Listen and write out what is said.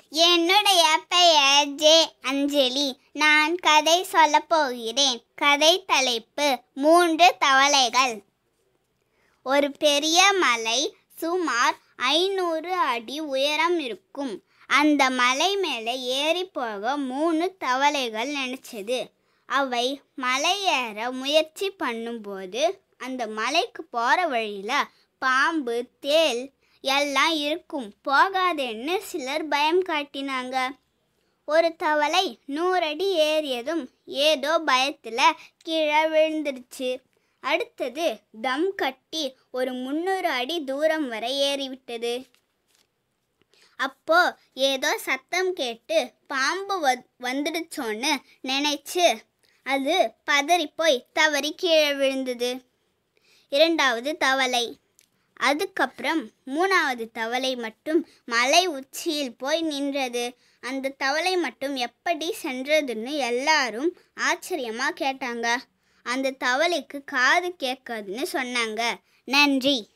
என்னுடைய பெயர் ஜே அஞ்சலி நான் கதை சொல்லப் போகிறேன் கதை தலைப்பு மூன்று தவளைகள் ஒரு பெரிய மலை சுமார் ஐநூறு அடி உயரம் இருக்கும் அந்த மலை மேலே ஏறி போக மூணு தவளைகள் நினைச்சது அவை மலை ஏற முயற்சி பண்ணும்போது அந்த மலைக்கு போகிற வழியில் பாம்பு தேள் எல்லாம் இருக்கும் போகாதேன்னு சிலர் பயம் காட்டினாங்க ஒரு தவளை நூறடி ஏறியதும் ஏதோ பயத்தில் கீழே விழுந்துடுச்சு அடுத்தது தம் கட்டி ஒரு முந்நூறு அடி தூரம் வரை ஏறிவிட்டது அப்போ ஏதோ சத்தம் கேட்டு பாம்பு வ வந்துடுச்சோன்னு நினைச்சு அது பதறிப்போய் தவறி கீழே விழுந்தது இரண்டாவது தவளை அதுக்கப்புறம் மூணாவது தவளை மட்டும் மலை உச்சியில் போய் நின்றது அந்த தவளை மட்டும் எப்படி சென்றதுன்னு எல்லாரும் ஆச்சரியமா கேட்டாங்க அந்த தவளைக்கு காது கேட்காதுன்னு சொன்னாங்க நன்றி